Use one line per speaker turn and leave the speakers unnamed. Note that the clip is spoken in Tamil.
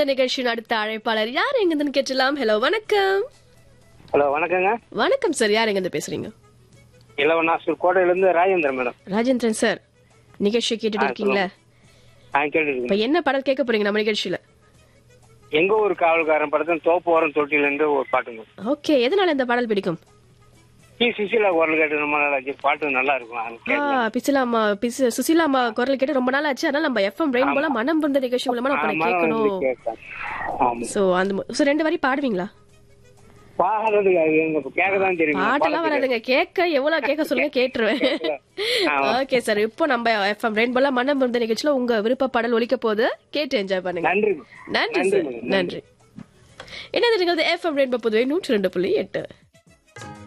விருந்த நிகழ்ச்சியின் அடுத்த அழைப்பாளர் யார் எங்கிருந்து கேட்டலாம் ஹலோ வணக்கம்
ஹலோ வணக்கங்க
வணக்கம் சார் யார் எங்கிருந்து பேசுறீங்க
இளவனாசூர் கோட்டையிலேருந்து ராஜேந்திரன் மேடம்
ராஜேந்திரன் சார் நிகழ்ச்சி கேட்டுட்டு இருக்கீங்களா
ஆ கேட்டுருக்கேன்
இப்ப என்ன பாடல் கேட்க போறீங்க நம்ம நிகழ்ச்சியில
எங்க ஒரு காவல்காரன் படத்தில் தோப்பு ஓரம் தொட்டிலேருந்து ஒரு பாட்டுங்க
ஓகே எதனால இந்த பாடல் பிடிக்கும்
டி சுசீலா குரல் கேட்டு ரொம்ப நாள் ஆச்சு பாட்டு நல்லா இருக்கும் அது
ஆ,
கேட்கலாம்.
பிசிலா அம்மா பிசு சுசீலா அம்மா குரல் கேட்டு ரொம்ப நாள் ஆச்சு அதனால நம்ம எஃப்எம் ரெயின் போல மனம் வந்த நிகழ்ச்சி மூலமா நம்ம
ஆமா,
கேட்கணும்
வந்து கேட்கலாம். ஆமா.
சோ அந்த சோ ரெண்டு வரி பாடுவீங்களா
பாடுறதுக்கு அது எங்க கேட்கதான் தெரியும்
பாட்டெல்லாம் வராதுங்க கேட்க எவ்வளவு கேட்க சொல்லுங்க கேட்டுருவேன்
ஆமா.
ஓகே சார் இப்போ நம்ம எஃப்எம் ரெயின் போல மனம் வந்த நிகழ்ச்சியில உங்க விருப்ப பாடல் ஒலிக்க போகுது கேட்டு என்ஜாய் பண்ணுங்க
நன்றி
நன்றி
நன்றி
சார்
மேடம்,
நன்றி என்ன தெரியுங்க எஃப்எம் ரெயின் புதுவை நூற்றி ரெண்டு புள்ளி எட்டு